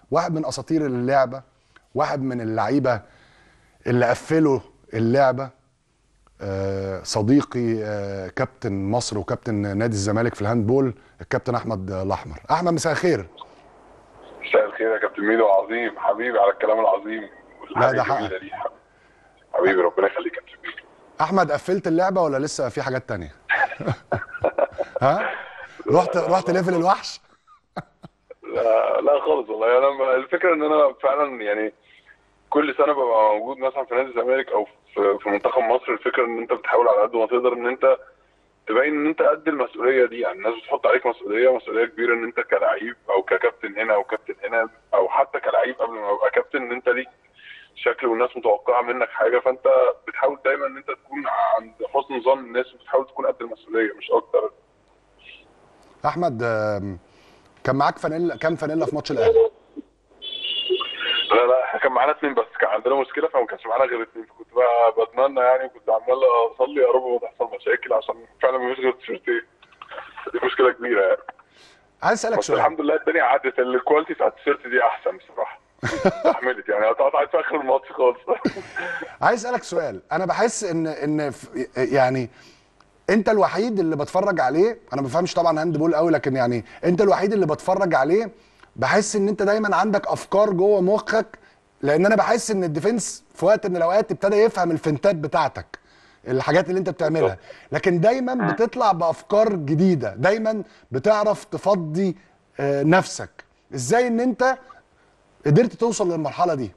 واحد من اساطير اللعبه واحد من اللعيبه اللي قفلوا اللعبه آه، صديقي آه، كابتن مصر وكابتن نادي الزمالك في الهاندبول الكابتن احمد الاحمر احمد مساء الخير مساء الخير يا كابتن ميدو عظيم حبيبي على الكلام العظيم لا، ده والحاجة الجميلة دي حبيبي ربنا يخليك يا كابتن ميدو احمد قفلت اللعبه ولا لسه في حاجات تانية ها رحت رحت ليفل الوحش لا, لا خالص والله انا الفكره ان انا فعلا يعني كل سنه ببقى موجود مثلا في نادي الزمالك او في في منتخب مصر الفكره ان انت بتحاول على قد ما تقدر ان انت تبين ان انت قد المسؤوليه دي يعني الناس بتحط عليك مسؤوليه مسؤوليه كبيره ان انت كلعيب او ككابتن هنا او كابتن هنا او حتى كلعيب قبل ما ابقى كابتن ان انت ليك شكل والناس متوقعه منك حاجه فانت بتحاول دايما ان انت تكون عند حسن ظن الناس وبتحاول تكون قد المسؤوليه مش اكتر احمد آم، كان معاك فانيلا كام فانيلا في ماتش الاهلي لا لا احنا كان معانا اثنين بس كان عندنا مشكله فما كانش معانا غير اثنين فكنت بقى بتمنى يعني كنت عمال اصلي يا رب ما تحصل مشاكل عشان فعلا مفيش غير تيشيرتين دي مشكله كبيره يعني عايز اسالك بس سؤال الحمد لله الدنيا عدت الكواليتي بتاعت التيشيرت دي احسن بصراحه استحملت يعني قطعت في اخر الماتش خالص عايز اسالك سؤال انا بحس ان ان في- يعني انت الوحيد اللي بتفرج عليه انا ما بفهمش طبعا هاند بول قوي لكن يعني انت الوحيد اللي بتفرج عليه بحس ان انت دايما عندك افكار جوه مخك لان انا بحس ان الديفنس في وقت من الاوقات ابتدى يفهم الفنتات بتاعتك الحاجات اللي انت بتعملها لكن دايما بتطلع بافكار جديده دايما بتعرف تفضي آه، نفسك ازاي ان انت قدرت توصل للمرحله دي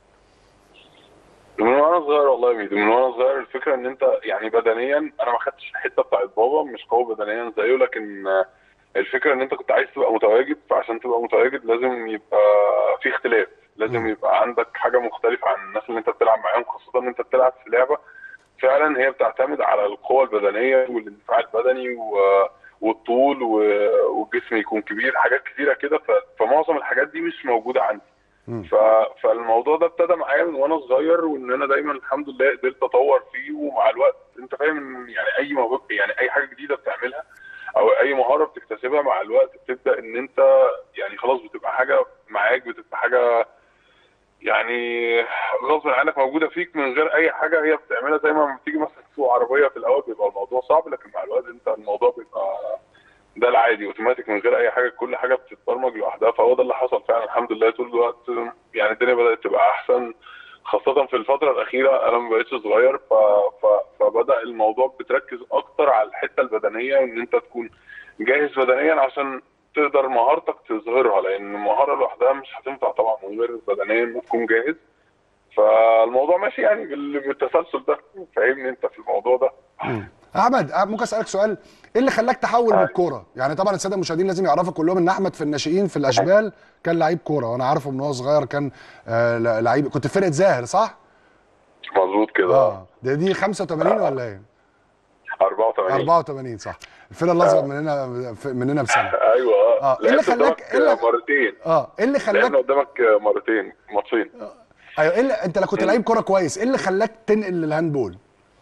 من وانا صغير والله يا ميدو من وانا صغير الفكره ان انت يعني بدنيا انا ما خدتش الحته بتاعت بابا مش قوي بدنيا زيه لكن آه، الفكره ان انت كنت عايز تبقى متواجد فعشان تبقى متواجد لازم يبقى في اختلاف لازم يبقى عندك حاجه مختلفه عن الناس اللي انت بتلعب معاهم خاصه ان انت بتلعب في لعبه فعلا هي بتعتمد على القوه البدنيه والاندفاع البدني و- والطول و- والجسم يكون كبير حاجات كتيره كده ف- فمعظم الحاجات دي مش موجوده عندي ف... فالموضوع ده ابتدى معايا من وانا صغير وان انا دايما الحمد لله قدرت اطور فيه ومع الوقت انت فاهم ان يعني اي موهبه يعني اي حاجه جديده بتعملها او اي مهاره بتكتسبها مع الوقت بتبدا ان انت يعني خلاص بتبقى حاجه معاك بتبقى حاجه يعني غصب عنك موجوده فيك من غير اي حاجه هي بتعملها زي ما لما بتيجي مثلا تسوق عربيه في الاول بيبقى الموضوع صعب لكن مع الوقت انت الموضوع بيبقى ده العادي اوتوماتيك من غير اي حاجه كل حاجه بتتبرمج لوحدها فهو ده اللي حصل فعلا الحمد لله طول الوقت يعني الدنيا بدات تبقى احسن خاصة في الفترة الأخيرة أنا ما بقتش صغير ف... ف... فبدأ الموضوع بتركز أكتر على الحتة البدنية وإن أنت تكون جاهز بدنيا عشان تقدر مهارتك تظهرها لأن المهارة لوحدها مش هتنفع طبعا من غير بدنيا ما تكون جاهز فالموضوع ماشي يعني بال- بالتسلسل ده فاهمني أنت في الموضوع ده احمد أه، ممكن اسالك سؤال ايه اللي خلاك تحول من الكوره يعني طبعا الساده المشاهدين لازم يعرفوا كلهم ان احمد في الناشئين في الاشبال كان لعيب كوره وانا عارفه من هو صغير كان آه ل- لعيب كنت في فرقه زاهر صح مظبوط كده اه دي دي 85 ولا ايه 84 84 صح الفرقه اللي اصغر مننا مننا بسنه ايوه آه، اه إيه اللي لعبت خلاك- قدامك إيه اللي- مرتين اه ايه اللي لعبنا خلاك قدامك مرتين ماتشين ايوه ايه اللي انت لو كنت لعيب كوره كويس ايه اللي خلاك تنقل للهاندبول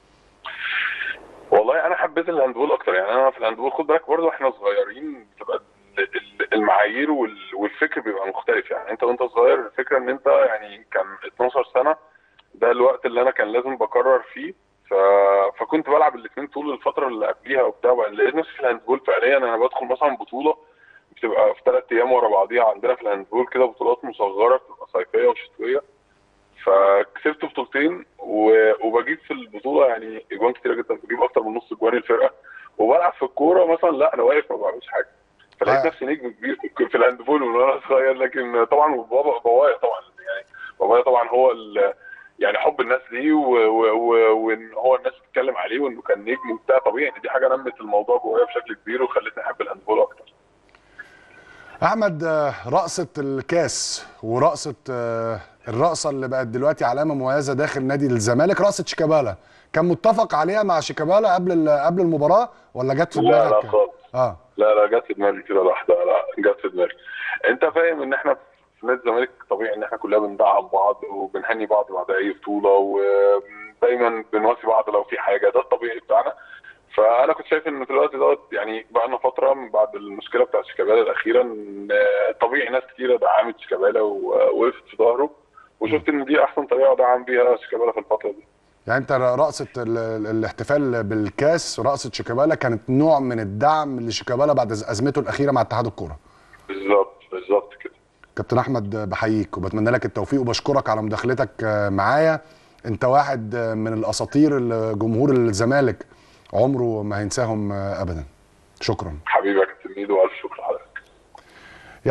والله انا حبيت الهاندبول اكتر يعني انا في الهاندبول خد بالك برضه احنا صغيرين بتبقى ال- ال- المعايير وال- والفكر بيبقى مختلف يعني انت وانت صغير الفكره ان انت يعني كان 12 سنه ده الوقت اللي انا كان لازم بكرر فيه ف... فكنت بلعب الاثنين طول الفتره اللي قبليها وبتاع وبعدين لقيت نفسي في الهاندبول فعليا انا بدخل مثلا بطوله بتبقى في ثلاث ايام ورا بعضيها عندنا في الهاندبول كده بطولات مصغره بتبقى صيفيه وشتويه فكسبت بطولتين و- وبجيب في البطوله يعني اجوان كتيره جدا بجيب اكتر من نص اجوان الفرقه وبلعب في الكوره مثلا لا انا واقف ما بعملش حاجه فلقيت آه. نفسي نجم كبير في- في الهاندبول من وانا صغير لكن طبعا بابا بابايا طبعا يعني بابايا طبعا هو ال- يعني حب الناس ليه و- و- و- وان هو الناس بتتكلم عليه وانه كان نجم وبتاع طبيعي إن دي حاجه نمت الموضوع جوايا بشكل كبير وخلتني احب الهاندبول اكتر احمد آه، رقصه الكاس ورقصه آه، الرقصه اللي بقت دلوقتي علامه مميزه داخل نادي الزمالك رقصه شيكابالا كان متفق عليها مع شيكابالا قبل ال- قبل المباراه ولا جت في لا لا دماغك خالص اه لا لا جت في دماغي كده لوحدها لا جت في دماغي انت فاهم ان احنا في نادي الزمالك طبيعي ان احنا كلنا بندعم بعض وبنهني بعض بعد اي بطوله ودايما بنواسي بعض لو في حاجه ده الطبيعي بتاعنا فانا كنت شايف ان في الوقت دوت يعني بقى لنا فتره من بعد المشكله بتاعت شيكابالا الاخيره ان طبيعي ناس كتيره دعمت شيكابالا ووقفت في ظهره وشفت ان دي احسن طريقه ادعم بيها شيكابالا في الفتره دي يعني انت رقصه ال- ال- الاحتفال بالكاس رقصه شيكابالا كانت نوع من الدعم لشيكابالا بعد ازمته الاخيره مع اتحاد الكوره بالظبط بالظبط كده كابتن احمد بحييك وبتمنى لك التوفيق وبشكرك على مداخلتك معايا انت واحد من الاساطير اللي جمهور الزمالك عمره ما هينساهم ابدا شكرا حبيبي يا كابتن ميدو والف شكر لحضرتك